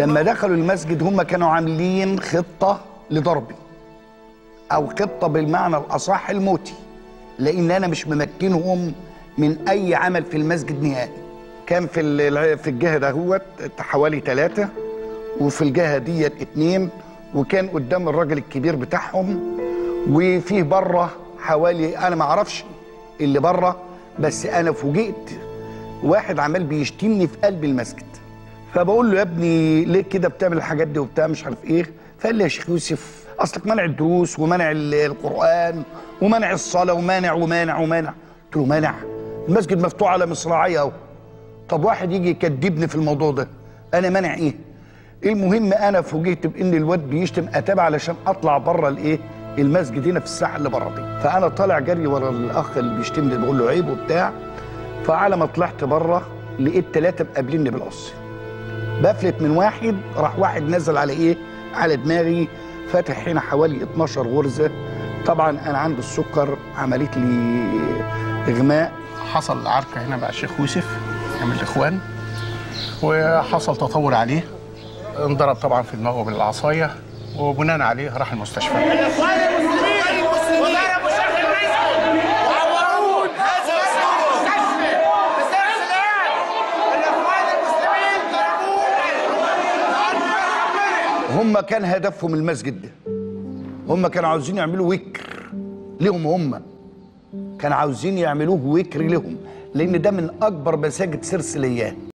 لما دخلوا المسجد هم كانوا عاملين خطه لضربي او خطه بالمعنى الاصح الموتي لان انا مش ممكنهم من اي عمل في المسجد نهائي كان في الع- في الجهه دهوت حوالي ثلاثه وفي الجهه ديت اتنين وكان قدام الراجل الكبير بتاعهم وفيه بره حوالي انا ما اعرفش اللي بره بس انا فوجئت واحد عمال بيشتمني في قلب المسجد فبقول له يا ابني ليه كده بتعمل الحاجات دي وبتاع مش عارف ايه فقال لي يا شيخ يوسف اصلك منع الدروس ومنع ال- القران ومنع الصلاه ومانع ومانع ومانع قلت له مانع المسجد مفتوح على مصراعيه اهو طب واحد يجي يكدبني في الموضوع ده انا مانع ايه المهم انا فوجئت بان الواد بيشتم اتابع علشان اطلع بره الايه المسجد هنا في الساحه اللي بره دي فانا طالع جري ورا الاخ اللي بيشتمني بقول له عيب وبتاع فعلى ما طلعت بره لقيت ثلاثه مقابليني بالقص بفلت من واحد راح واحد نزل على ايه على دماغي فاتح هنا حوالي 12 غرزه طبعا انا عندي السكر عملت لي اغماء حصل عركه هنا مع الشيخ يوسف من الاخوان وحصل تطور عليه انضرب طبعا في دماغه بالعصايه وبناء عليه راح المستشفى الاخوان المسلمين وضربوا شيخ المسجد وعوروه هذا اسمه مستشفى مستشفى الان الاخوان المسلمين ضربوه هم كان هدفهم المسجد ده هم كانوا عاوزين يعملوا وكر لهم هم كانوا عاوزين يعملوه وكر لهم لان ده من اكبر مساجد سرسليات